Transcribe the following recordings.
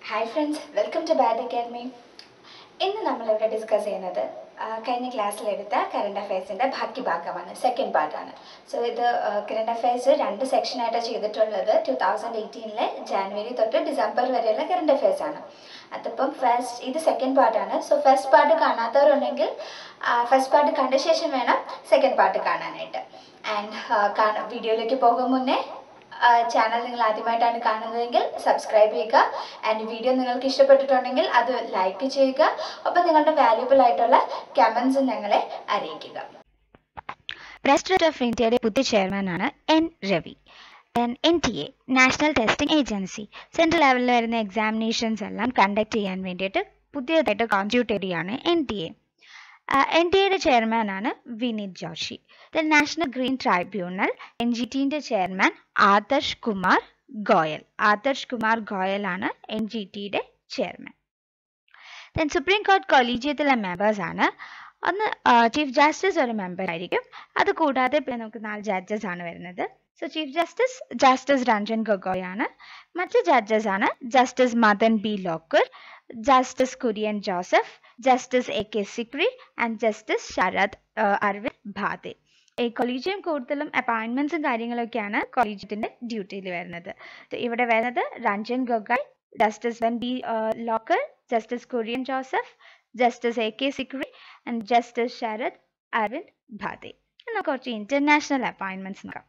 hi friends welcome to bad academy ഇന്ന് നമ്മളിവിടെ discuss ചെയ്യുന്നത് ആ, കഴിഞ്ഞ ക്ലാസ്സിലെടുത്ത കറണ്ട് അഫയേഴ്സിൻ്റെ ബാക്കി ഭാഗമാണ് സെക്കൻഡ് പാർട്ടാണ് സോ ഇത് കറണ്ട് അഫയേഴ്സ് രണ്ട് സെക്ഷനായിട്ട് ചെയ്തിട്ടുള്ളത് ടു തൗസൻഡ് എയ്റ്റീനിലെ ജാനുവരി തൊട്ട് ഡിസംബർ വരെയുള്ള കറണ്ട് അഫയേഴ്സ് ആണ് അതിപ്പം ഫസ്റ്റ് ഇത് സെക്കൻഡ് പാർട്ടാണ് സോ ഫസ്റ്റ് പാർട്ട് കാണാത്തവരുണ്ടെങ്കിൽ ഫസ്റ്റ് പാർട്ട് കണ്ട ശേഷം വേണം സെക്കൻഡ് പാർട്ട് കാണാനായിട്ട് ആൻഡ് വീഡിയോയിലേക്ക് പോകും മുന്നേ ചാനൽ നിങ്ങൾ ആദ്യമായിട്ടാണ് കാണുന്നതെങ്കിൽ സബ്സ്ക്രൈബ് ചെയ്യുക ആൻഡ് വീഡിയോ നിങ്ങൾക്ക് ഇഷ്ടപ്പെട്ടിട്ടുണ്ടെങ്കിൽ അത് ലൈക്ക് ചെയ്യുക ഒപ്പം നിങ്ങളുടെ വാല്യുബിൾ ആയിട്ടുള്ള കമൻസും ഞങ്ങളെ അറിയിക്കുക പ്രസിഡന്റ് ഓഫ് ഇന്ത്യയുടെ പുതിയ ചെയർമാനാണ് N Ravi N T A national testing agency central ലെവലിൽ വരുന്ന എക്സാമിനേഷൻസ് എല്ലാം കണ്ടക്ട് ചെയ്യാൻ വേണ്ടിയിട്ട് പുതിയതായിട്ട് കോൺസ്റ്റിറ്റ്യൂട്ട് ചെയ്യുകയാണ് N T A N T എയുടെ ചെയർമാനാണ് Vineet Joshi the national green tribunal N G ടിൻ്റെ ചെയർമാൻ ആദർശ് കുമാർ ഗോയൽ ആദർശ് കുമാർ ഗോയലാണ് എൻ ജി ടിയുടെ ചെയർമാൻ ദെൻ സുപ്രീം കോടതി കൊളീജിയത്തിലെ മെമ്പേഴ്സ് ആണ് ഒന്ന് ചീഫ് ജസ്റ്റിസ് ഒരു മെമ്പർ ആയിരിക്കും അത് കൂടാതെ പിന്നെ നമുക്ക് നാല് ജഡ്ജസ് ആണ് വരുന്നത് so chief justice justice Ranjan Gogoi ആണ് മറ്റ് ജഡ്ജസ് ആണ് justice Madan B Lokur justice Kurian Joseph justice A K Sikri and justice Sharad Arvind Bobde ഈ കൊളീജിയം കൂടുതലും അപ്പോയിൻമെന്റ്സും കാര്യങ്ങളൊക്കെയാണ് കൊളീജിയത്തിന്റെ ഡ്യൂട്ടിയിൽ വരുന്നത് So ഇവിടെ വരുന്നത് രഞ്ജൻ ഗൊഗോയ് ജസ്റ്റിസ് വൻ B Lokur justice Kurian Joseph justice A K Sikri and justice Sharad Arvind Bobde എന്നാൽ കുറച്ച് ഇന്റർനാഷണൽ അപ്പോയിൻമെന്റ്സ് നോക്കാം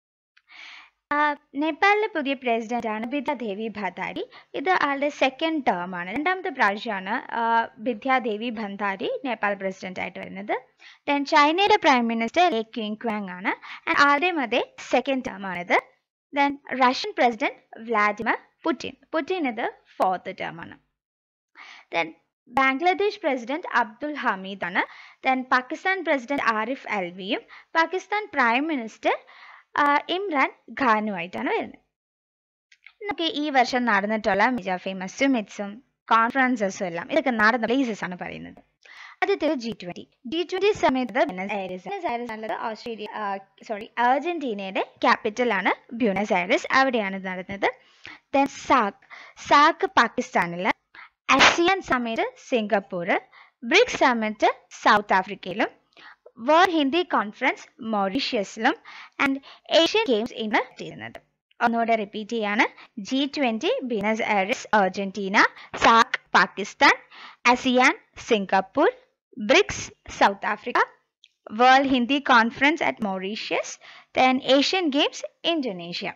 ആഹ് നേപ്പാളിലെ പുതിയ പ്രസിഡന്റ് ആണ് ബിദ്യാദേവി ഭണ്ഡാരി ഇത് ആളുടെ സെക്കൻഡ് ടേം ആണ് രണ്ടാമത്തെ പ്രാവശ്യമാണ് ആഹ് ബിദ്യാദേവി ഭണ്ഡാരി നേപ്പാൾ പ്രസിഡന്റ് ആയിട്ട് വരുന്നത് ദെൻ ചൈനയുടെ prime minister Li Keqiang ആണ് ആൻഡ് ആളുടെയും അതേ സെക്കൻഡ് ടേം ആണിത് then Russian president Vladimir Putin Putin ഇത് ഫോർത്ത് ടേം ആണ് ദെൻ ബാംഗ്ലാദേശ് പ്രസിഡന്റ് അബ്ദുൽ ഹമീദ് ആണ് ദെൻ പാകിസ്ഥാൻ പ്രസിഡന്റ് ആരിഫ് അൽവിയും പാകിസ്ഥാൻ പ്രൈം മിനിസ്റ്റർ ഇമ്രാൻ ഖാനുമായിട്ടാണ് വരുന്നത് നമുക്ക് ഈ വർഷം നടന്നിട്ടുള്ള മിജ ഫേമസ് സുമിറ്റ്സും കോൺഫറൻസസും എല്ലാം ഇതൊക്കെ നടന്ന പ്ലേസസ് ആണ് പറയുന്നത് ആദ്യത്തെ ജി ട്വന്റി ജി ട്വന്റി സമയത്ത് ബ്യൂണസ് ഐറിസ് ബ്യൂണസ് ഐറിസ് എന്നുള്ളത് ഓസ്ട്രേലിയ സോറി അർജന്റീനയുടെ ക്യാപിറ്റൽ ആണ് ബ്യൂണസ് ഐറിസ് അവിടെയാണ് ഇത് നടന്നത് ദെൻ സാക്ക് സാക്ക് പാകിസ്ഥാനിൽ അസിയാൻ സമയത്ത് Singapore BRICS summit south ആഫ്രിക്കയിലും world Hindi conference മൗറീഷ്യസിലും and Asian games ഇന്ന് ചെയ്യുന്നത് ഒന്നുകൂടെ റിപ്പീറ്റ് ചെയ്യാണ് G twenty ബിനസ് iris Argentina സാക് Pakistan ASEAN Singapore BRICS south Africa world Hindi conference at Mauritius then Asian games Indonesia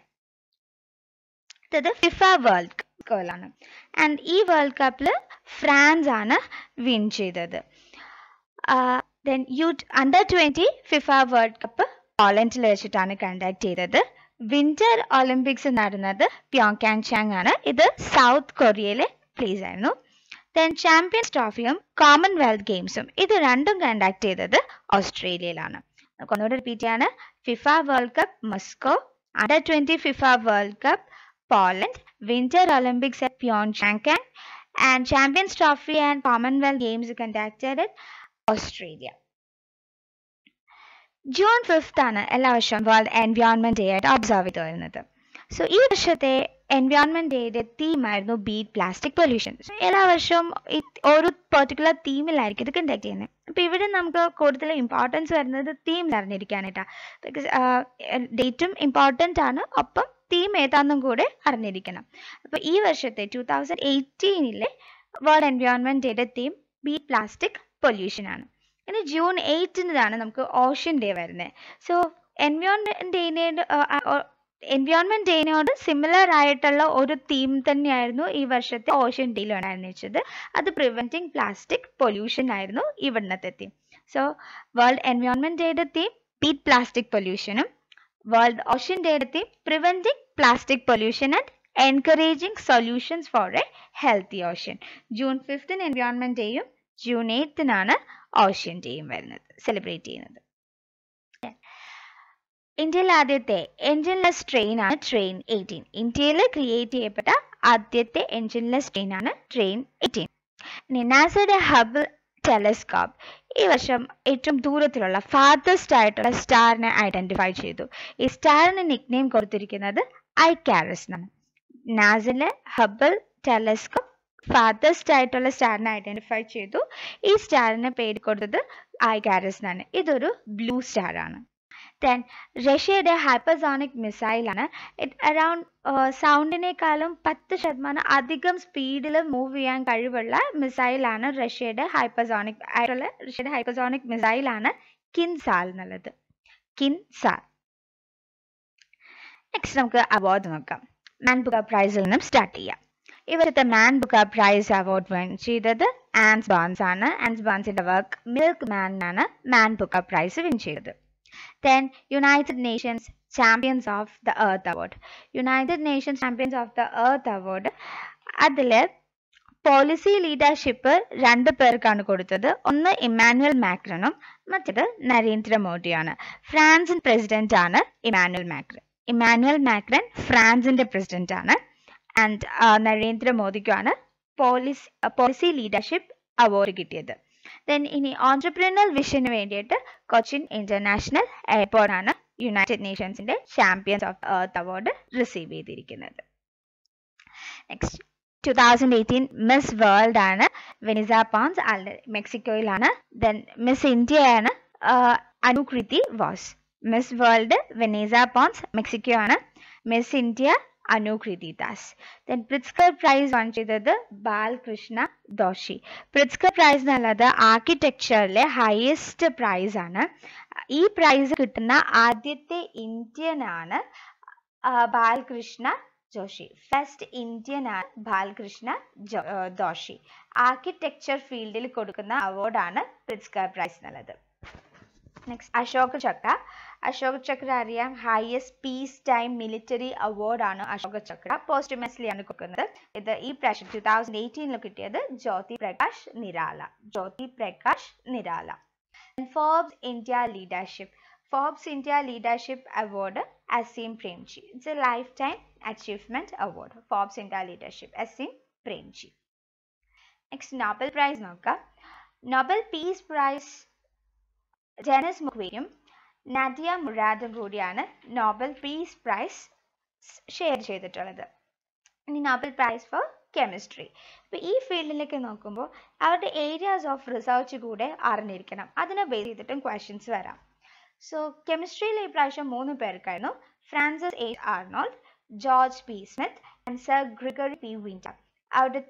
ഇത് FIFA world കപ്പിലാണ് and ഈ world കപ്പിൽ France ആണ് win ചെയ്തത് then U under twenty FIFA world cup പോളണ്ടിൽ വെച്ചിട്ടാണ് conduct ചെയ്തത് winter Olympics നടന്നത് പ്യോങ്കാങ് ചാങ് ആണ് ഇത് സൗത്ത് കൊറിയയിലെ പ്ലേസ് ആയിരുന്നു ദെൻ ചാമ്പ്യൻസ് ട്രോഫിയും കോമൺവെൽത്ത് ഗെയിംസും ഇത് രണ്ടും കണ്ടക്ട് ചെയ്തത് ഓസ്ട്രേലിയയിലാണ് നമുക്ക് ഒന്നുകൂടെ റിപ്പീറ്റ് ചെയ്യാണ് FIFA world cup Moscow under twenty FIFA world cup Poland winter Olympics at Pyeongchang and Champions Trophy and Commonwealth Games conducted at Australia June fifth ആണ് എല്ലാ വർഷവും വേൾഡ് എൻവയോൺമെന്റ് ഡേ ആയിട്ട് ഒബ്സർവ് ചെയ്ത് വരുന്നത് സോ ഈ വർഷത്തെ environment ഡേയുടെ തീമായിരുന്നു beat plastic pollution എല്ലാ വർഷവും ഒരു പെർട്ടിക്കുലർ തീമിലായിരിക്കും ഇത് കണ്ടക്ട് ചെയ്യുന്നത് അപ്പോൾ ഇവിടെ നമുക്ക് കൂടുതൽ ഇമ്പോർട്ടൻസ് വരുന്നത് തീം അറിഞ്ഞിരിക്കാനായിട്ടാണ് ബിക്കോസ് ഡേറ്റും ഇമ്പോർട്ടൻ്റ് ആണ് ഒപ്പം തീം ഏതാണെന്നും കൂടെ അറിഞ്ഞിരിക്കണം അപ്പോൾ ഈ വർഷത്തെ ടൂ തൗസൻഡ് എയ്റ്റീനിലെ വേൾഡ് എൻവയോൺമെന്റ് ഡേയുടെ തീം ബീറ്റ് പ്ലാസ്റ്റിക് പൊല്യൂഷൻ ആണ് ഇനി ജൂൺ എയ്റ്റിനാണ് നമുക്ക് ഓഷ്യൻ ഡേ വരുന്നത് സോ എൻവയോൺമെന്റ് ഡേനോട് എൻവയോൺമെന്റ് ഡേനോട് സിമിലർ ആയിട്ടുള്ള ഒരു തീം തന്നെയായിരുന്നു ഈ വർഷത്തെ ഓഷ്യൻ ഡേയിൽ ഉണ്ടായിരുന്നത് അത് പ്രിവെന്റിങ് പ്ലാസ്റ്റിക് പൊല്യൂഷൻ ആയിരുന്നു ഇവിടുന്നത്തെ തീം സോ വേൾഡ് എൻവയോൺമെന്റ് ഡേയുടെ തീം ബീറ്റ് പ്ലാസ്റ്റിക് പൊല്യൂഷനും വേൾഡ് ഓഷ്യൻ ഡേയുടെ theme preventing plastic pollution and encouraging solutions for a healthy ocean June ഫിഫ്തിന് എൻവയോൺമെന്റ് ഡേയും ജൂൺ എയ്ത്തിനാണ് ഓഷ്യൻ ഡേയും വരുന്നത് സെലിബ്രേറ്റ് ചെയ്യുന്നത് ഇന്ത്യയിലെ ആദ്യത്തെ എൻജിൻലെസ് ട്രെയിൻ ആണ് ട്രെയിൻ എയ്റ്റീൻ ഇന്ത്യയിൽ ക്രിയേറ്റ് ചെയ്യപ്പെട്ട ആദ്യത്തെ എൻജിൻലെസ് ട്രെയിൻ ആണ് ട്രെയിൻ എയ്റ്റീൻ നാസയുടെ ഹബിൾ ടെലസ്കോപ്പ് ഈ വർഷം ഏറ്റവും ദൂരത്തിലുള്ള ഫാർദസ്റ്റ് ആയിട്ടുള്ള സ്റ്റാറിനെ ഐഡന്റിഫൈ ചെയ്തു ഈ സ്റ്റാറിന് നിക്നെയിം കൊടുത്തിരിക്കുന്നത് ഐ കാരസ് എന്നാണ് നാസിലെ ഹബിൾ ടെലസ്കോപ്പ് ഫാദസ്റ്റ് ആയിട്ടുള്ള സ്റ്റാറിനെ ഐഡന്റിഫൈ ചെയ്തു ഈ സ്റ്റാറിന് പേര് കൊടുത്തത് ഐഗാരസ് എന്നാണ് ഇതൊരു ബ്ലൂ സ്റ്റാർ ആണ് ദെൻ റഷ്യയുടെ ഹൈപ്പസോണിക് മിസൈലാണ് അറൌണ്ട് സൗണ്ടിനേക്കാളും പത്ത് ശതമാനം അധികം സ്പീഡിൽ മൂവ് ചെയ്യാൻ കഴിവുള്ള മിസൈലാണ് റഷ്യയുടെ ഹൈപ്പസോണിക് ആയിട്ടുള്ള റഷ്യയുടെ ഹൈപ്പസോണിക് മിസൈലാണ് കിൻസാൽ എന്നുള്ളത് കിൻസാൽ നെക്സ്റ്റ് നമുക്ക് അവാർഡ് നോക്കാം മാൻ ബുക്ക പ്രൈസിൽ നിന്നും സ്റ്റാർട്ട് ചെയ്യാം ഇവിടുത്തെ മാൻ ബുക്ക പ്രൈസ് അവാർഡ് വിൻ ചെയ്തത് ആൻസ് ബാൻസ് ആണ് ആൻസ് ബാൻസിന്റെ വർക്ക് മിൽക്ക് മാൻ ആണ് മാൻ ബുക്ക പ്രൈസ് വിൻ ചെയ്തത് then United Nations champions of the earth award United Nations champions of the earth award അതിൽ പോളിസി ലീഡർഷിപ്പ് രണ്ട് പേർക്കാണ് കൊടുത്തത് ഒന്ന് ഇമാനുവൽ മാക്രനും മറ്റേത് നരേന്ദ്രമോദിയാണ് ഫ്രാൻസിൻ പ്രസിഡന്റ് ആണ് ഇമാനുവൽ മാക്രൻ ഇമാനുവൽ മാക്രൻ ഫ്രാൻസിന്റെ പ്രസിഡന്റ് ആണ് ആൻഡ് നരേന്ദ്രമോദിക്കാണ് പോളിസി പോളിസി ലീഡർഷിപ്പ് അവാർഡ് കിട്ടിയത് ദെൻ ഇനി ഓൺടർപ്രീനൽ വിഷന് വേണ്ടിയിട്ട് കൊച്ചിൻ ഇന്റർനാഷണൽ എയർപോർട്ട് ആണ് യുണൈറ്റഡ് നേഷൻസിന്റെ champions of earth award receive ചെയ്തിരിക്കുന്നത് next two thousand eighteen Miss World ആണ് വെനിസ പോൺസ് ആളുടെ മെക്സിക്കോയിലാണ് ദെൻ മിസ് ഇന്ത്യയാണ് Anukreethy Vas Miss World Vanessa Ponce Mexico ആണ് Miss India Anukreethy Das then Pritzker prize won ചെയ്തത് ബാലകൃഷ്ണ ദോഷി പ്രിറ്റ്സ്കർ പ്രൈസ് എന്നുള്ളത് ആർക്കിടെക്ചറിലെ ഹയസ്റ്റ് പ്രൈസ് ആണ് ഈ പ്രൈസ് കിട്ടുന്ന ആദ്യത്തെ ഇന്ത്യൻ ആണ് ബാലകൃഷ്ണ ജോഷി ഫസ്റ്റ് ഇന്ത്യൻ ആണ് ബാലകൃഷ്ണ ദോഷി ആർക്കിടെക്ചർ ഫീൽഡിൽ കൊടുക്കുന്ന അവാർഡാണ് പ്രിറ്റ്സ്കർ പ്രൈസ് എന്നുള്ളത് നെക്സ്റ്റ് അശോക് ചക്ര അശോക് ചക്ര അറിയാം ഹയസ്റ്റ് പീസ് ടൈം മിലിറ്ററി അവാർഡാണ് അശോക് ചക്ര പോസ്റ്റ്മസ്ലി ആണ് കൊടുക്കുന്നത് ഇത് ഈ പ്രാവശ്യം ടു തൗസൻഡ് എയ്റ്റീനിൽ കിട്ടിയത് Jyoti Prakash Nirala Jyoti Prakash Nirala Forbes India leadership Forbes India leadership award Azim Premji it's a lifetime achievement award Forbes India leadership Azim Premji next Nobel prize നോക്കാം നോബൽ പീസ് പ്രൈസ് ജനസ് മുഖ്വയും നദിയ മുറാദും കൂടിയാണ് നോബൽ പീസ് പ്രൈസ് ഷെയർ ചെയ്തിട്ടുള്ളത് ഇനി നോബൽ പ്രൈസ് ഫോർ കെമിസ്ട്രി അപ്പോൾ ഈ ഫീൽഡിലേക്ക് നോക്കുമ്പോൾ അവരുടെ ഏരിയാസ് ഓഫ് റിസർച്ച് കൂടെ അറിഞ്ഞിരിക്കണം അതിനെ ബേസ് ചെയ്തിട്ടും ക്വസ്റ്റ്യൻസ് വരാം സോ കെമിസ്ട്രിയിൽ ഈ പ്രാവശ്യം മൂന്ന് പേർക്കായിരുന്നു Frances A Arnold George P Smith and sir Gregory P Winter അവരുടെ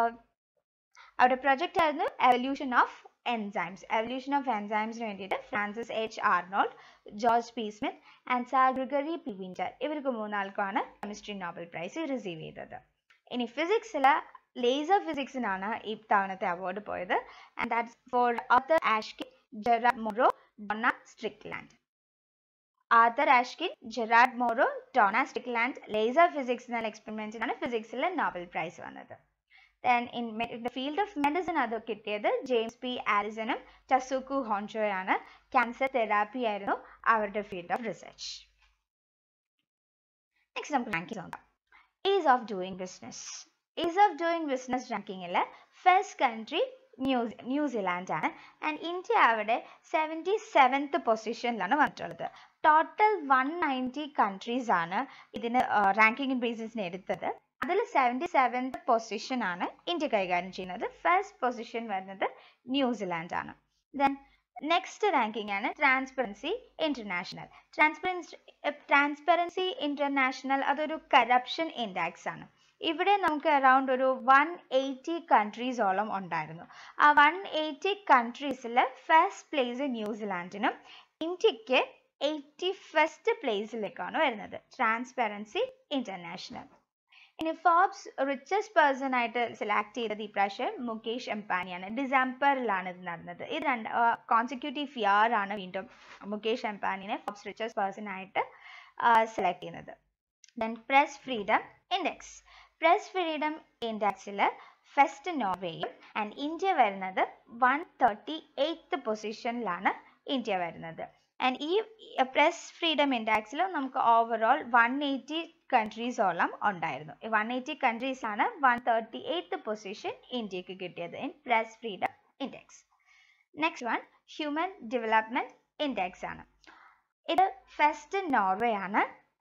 അവരുടെ പ്രൊജക്റ്റ് ആയിരുന്നു evolution of enzymes evolution of എൻസൈംസിന് വേണ്ടിയിട്ട് Frances H Arnold George P Smith and sir Gregory P Winter ഇവർക്ക് മൂന്നാൾക്കാണ് കെമിസ്ട്രി നോബൽ പ്രൈസ് റിസീവ് ചെയ്തത് ഇനി ഫിസിക്സിൽ ലേസർ ഫിസിക്സിനാണ് ഈ തവണത്തെ അവാർഡ് പോയത് and that's for Arthur Ashkin Gerard Mourou Donna Strickland Arthur Ashkin Gerard Mourou Donna Strickland laser physics എന്നുള്ള എക്സ്പെരിമെന്റിനാണ് ഫിസിക്സിൽ നോബൽ പ്രൈസ് വന്നത് then in the field of medicine അത് കിട്ടിയത് ജെയിംസ് പി ആലിസനും ടസുക്കു ഹോൺജോയാണ് ക്യാൻസർ തെറാപ്പി ആയിരുന്നു അവരുടെ ഫീൽഡ് ഓഫ് റിസർച്ച് നെക്സ്റ്റ് നമുക്ക് റാങ്കിങ് നോക്കാം ease of doing business ease of doing business റാങ്കിങ്ങിൽ ഫസ്റ്റ് കൺട്രി ന്യൂസ് ന്യൂസിലാൻഡ് ആണ് ആൻഡ് ഇന്ത്യ അവിടെ സെവൻറ്റി സെവൻത്ത് പൊസിഷനിലാണ് വന്നിട്ടുള്ളത് ടോട്ടൽ വൺ നയൻറ്റി കൺട്രീസ് ആണ് ഇതിന് റാങ്കിങ് ബേസിസിന് എടുത്തത് അതിൽ സെവൻറ്റി സെവൻത്ത് പൊസിഷൻ ആണ് ഇന്ത്യ കൈകാര്യം ചെയ്യുന്നത് ഫസ്റ്റ് പൊസിഷൻ വരുന്നത് ന്യൂസിലാൻഡ് ആണ് ദെൻ നെക്സ്റ്റ് റാങ്കിങ് ആണ് transparency international transparency transparency international അതൊരു കറപ്ഷൻ ഇൻഡെക്സ് ആണ് ഇവിടെ നമുക്ക് അറൗണ്ട് ഒരു വൺ എയ്റ്റി കൺട്രീസോളം ഉണ്ടായിരുന്നു ആ വൺ എയ്റ്റി കൺട്രീസിൽ ഫസ്റ്റ് പ്ലേസ് ന്യൂസിലാൻഡിനും ഇന്ത്യക്ക് എയ്റ്റി ഫസ്റ്റ് പ്ലേസിലേക്കാണ് വരുന്നത് ട്രാൻസ്പെറൻസി ഇന്റർനാഷണൽ ഇനി ഫോബ്സ് റിച്ചസ്റ്റ് പേഴ്സൺ ആയിട്ട് സെലക്ട് ചെയ്തത് ഈ പ്രാവശ്യം മുകേഷ് അംബാനിയാണ് ഡിസംബറിലാണ് ഇത് നടന്നത് ഇത് രണ്ട് കോൺസിക്യൂട്ടീവ് ഇയർ ആണ് വീണ്ടും മുകേഷ് അംബാനിനെ ഫോബ്സ് റിച്ചസ്റ്റ് പേഴ്സൺ ആയിട്ട് സെലക്ട് ചെയ്യുന്നത് then press freedom index press freedom ഇൻഡെക്സിൽ ഫസ്റ്റ് നോർവേയും ആൻഡ് ഇന്ത്യ വരുന്നത് വൺ തേർട്ടി എയ്ത്ത് പൊസിഷനിലാണ് ഇന്ത്യ വരുന്നത് ആൻഡ് ഈ പ്രസ് ഫ്രീഡം ഇൻഡെക്സിൽ നമുക്ക് ഓവറോൾ വൺ എയ്റ്റി കൺട്രീസോളം ഉണ്ടായിരുന്നു വൺ എയ്റ്റി കൺട്രീസ് ആണ് വൺ തേർട്ടി എയ്ത്ത് പൊസിഷൻ ഇന്ത്യക്ക് കിട്ടിയത് in press freedom index next one human development index ആണ് ഇത് ഫസ്റ്റ് നോർവേ ആണ്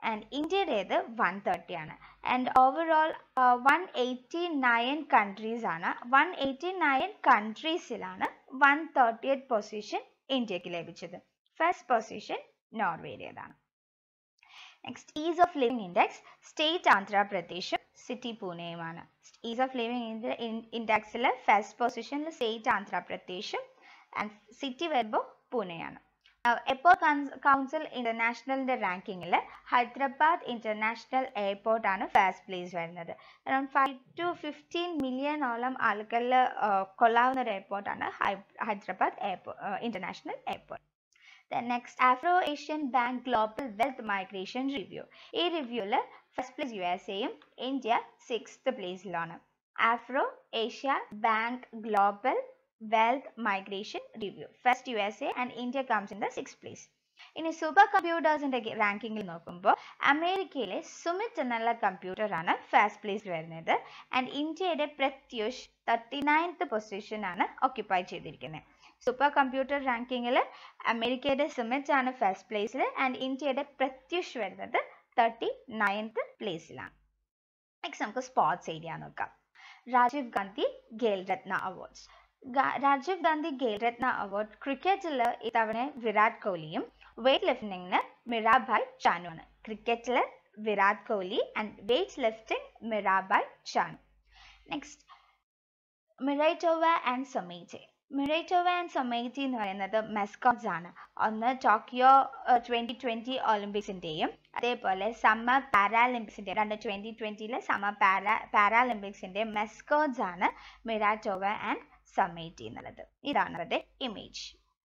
ആൻഡ് ഇന്ത്യയുടേത് വൺ തേർട്ടി ആണ് and overall one eighty nine countries ആണ് വൺ എയ്റ്റി നയൻ കൺട്രീസിലാണ് വൺ തേർട്ടിയത്ത് പൊസിഷൻ ഇന്ത്യക്ക് ലഭിച്ചത് ഫസ്റ്റ് പൊസിഷൻ നോർവേയുടേതാണ് next ease of living index state ആന്ധ്രാപ്രദേശും സിറ്റി പൂനെയുമാണ് ഈസ് ഓഫ് ലിവിംഗ് ഇൻഡെക്സിൽ ഫസ്റ്റ് പൊസിഷനിൽ സ്റ്റേറ്റ് ആന്ധ്രാപ്രദേശും ആൻഡ് സിറ്റി വരുമ്പോൾ പൂനെയാണ് എയർപോർട്ട് കൗൺസിൽ ഇന്റർനാഷണലിന്റെ റാങ്കിങ്ങിൽ ഹൈദരാബാദ് ഇന്റർനാഷണൽ എയർപോർട്ട് ആണ് ഫസ്റ്റ് പ്ലേസ് വരുന്നത് അറൌണ്ട് ഫൈവ് ടു ഫിഫ്റ്റീൻ മില്യണോളം ആൾക്കാരിൽ കൊള്ളാവുന്ന ഒരു എയർപോർട്ടാണ് Hyderabad airport international airport next Afro Asian bank global wealth migration review ഈ റിവ്യൂവിൽ ഫസ്റ്റ് പ്ലേസ് യു എസ് എയും ഇന്ത്യ സിക്സ്ത് പ്ലേസിലാണ് Afro Asia bank global wealth migration review first U S A and India comes in the six place ഇനി super കമ്പ്യൂട്ടേഴ്സിന്റെ റാങ്കിങ്ങിൽ നോക്കുമ്പോൾ അമേരിക്കയിലെ സുമിത് എന്നുള്ള കമ്പ്യൂട്ടർ ആണ് ഫസ്റ്റ് പ്ലേസ് വരുന്നത് ആൻഡ് ഇന്ത്യയുടെ പ്രത്യുഷ് തേർട്ടി നയൻത്ത് പൊസിഷൻ ആണ് ഓക്യുപ്പൈ ചെയ്തിരിക്കുന്നത് സൂപ്പർ കമ്പ്യൂട്ടർ റാങ്കിങ്ങിൽ അമേരിക്കയുടെ സുമിത് ആണ് ഫസ്റ്റ് പ്ലേസിൽ ആൻഡ് ഇന്ത്യയുടെ പ്രത്യുഷ് വരുന്നത് തേർട്ടി നയൻത്ത് പ്ലേസിലാണ് നെക്സ്റ്റ് നമുക്ക് സ്പോർട്സ് ഏരിയ നോക്കാം രാജീവ് ഗാന്ധി ഖേൽ രത്ന അവാർഡ്സ് രാജീവ് ഗാന്ധി ഖേൽ രത്ന അവാർഡ് ക്രിക്കറ്റിൽ ഇത്തവണ വിരാട് കോഹ്ലിയും വെയ്റ്റ് ലിഫ്റ്റിംഗിന് മിറാബായ് ചാനുമാണ് ക്രിക്കറ്റിൽ Virat Kohli and weightlifting Mirabai Chanu next Miraitowa and Someity Miraitowa and Someity എന്ന് പറയുന്നത് മെസ്കോട്സ് ആണ് ഒന്ന് ടോക്കിയോ ട്വന്റി ട്വന്റി ഒളിമ്പിക്സിന്റെയും അതേപോലെ സമ്മർ പാരാലിമ്പിക്സിന്റെ രണ്ട് ട്വന്റി ട്വന്റിയിലെ സമ്മർ പാരാ പാരാലിമ്പിക്സിന്റെ മെസ്കോട്സ് ആണ് മിറാറ്റോവ ആൻഡ് സമൈറ്റി എന്നുള്ളത് ഇതാണ് അവരുടെ image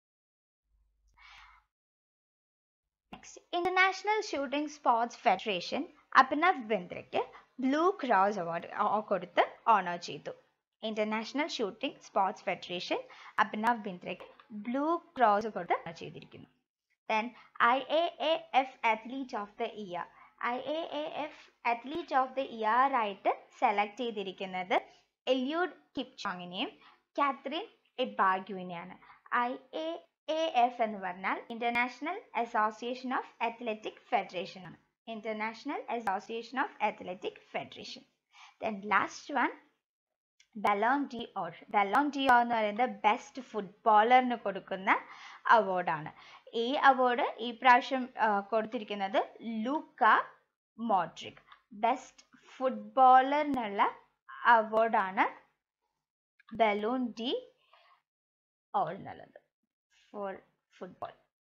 next international shooting sports federation Abhinav ബിന്ദ്രയ്ക്ക് ബ്ലൂ ക്രോസ് അവാർഡ് കൊടുത്ത് ഓണർ ചെയ്തു international shooting sports federation Abhinav ബിന്ദ്രയ്ക്ക് ബ്ലൂ ക്രോസ് കൊടുത്ത് honor ചെയ്തിരിക്കുന്നു then I A A F athlete of the year I A A F athlete of the year ആയിട്ട് select ചെയ്തിരിക്കുന്നത് Eliud കിപ്ചോങ്ങിനെയും Caterine ഇബാഗ്യുവിനെയാണ് I A A F എന്ന് പറഞ്ഞാൽ international association of athletic federation ആണ് international association of athletic federation then last one Ballon d' Or Ballon d' Or എന്ന് പറയുന്നത് best ഫുട്ബോളറിന് കൊടുക്കുന്ന അവാർഡാണ് ഈ അവാർഡ് ഈ പ്രാവശ്യം ആ, കൊടുത്തിരിക്കുന്നത് ലൂക്ക മോഡ്രിക് ബെസ്റ്റ് ഫുട്ബോളറിനുള്ള അവാർഡാണ് ബലൂൺ ഡി ഓർ എന്നുള്ളത് ഫോർ ഫുട്ബോൾ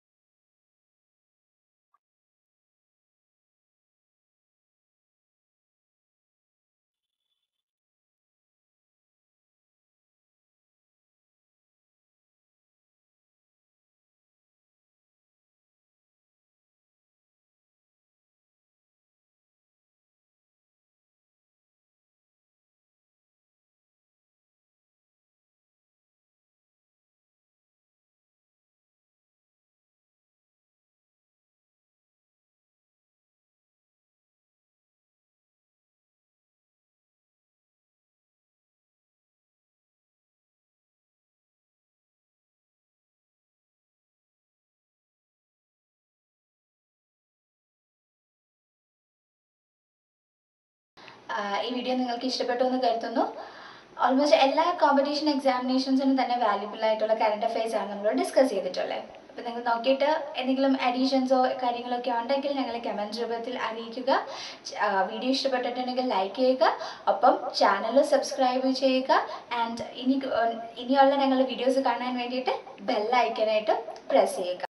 ആഹ് ഈ വീഡിയോ നിങ്ങൾക്ക് ഇഷ്ടപ്പെട്ടു എന്ന് കരുതുന്നു ഓൾമോസ്റ്റ് എല്ലാ കോമ്പറ്റീഷൻ എക്സാമിനേഷൻസിനും തന്നെ വാല്യുബിൾ ആയിട്ടുള്ള കറണ്ട് അഫയേഴ്സ് ആണ് നമ്മൾ ഡിസ്കസ് ചെയ്തിട്ടുള്ളത് അപ്പോൾ നിങ്ങൾ നോക്കിയിട്ട് എന്തെങ്കിലും അഡീഷൻസോ കാര്യങ്ങളൊക്കെ ഉണ്ടെങ്കിൽ ഞങ്ങളെ കമൻറ്റ് രൂപത്തിൽ അറിയിക്കുക വീഡിയോ ഇഷ്ടപ്പെട്ടിട്ടുണ്ടെങ്കിൽ ലൈക്ക് ചെയ്യുക ഒപ്പം ചാനൽ സബ്സ്ക്രൈബ് ചെയ്യുക ആൻഡ് ഇനി ഇനിയുള്ള ഞങ്ങളുടെ വീഡിയോസ് കാണാൻ വേണ്ടിയിട്ട് ബെല്ലൈക്കനായിട്ട് പ്രസ് ചെയ്യുക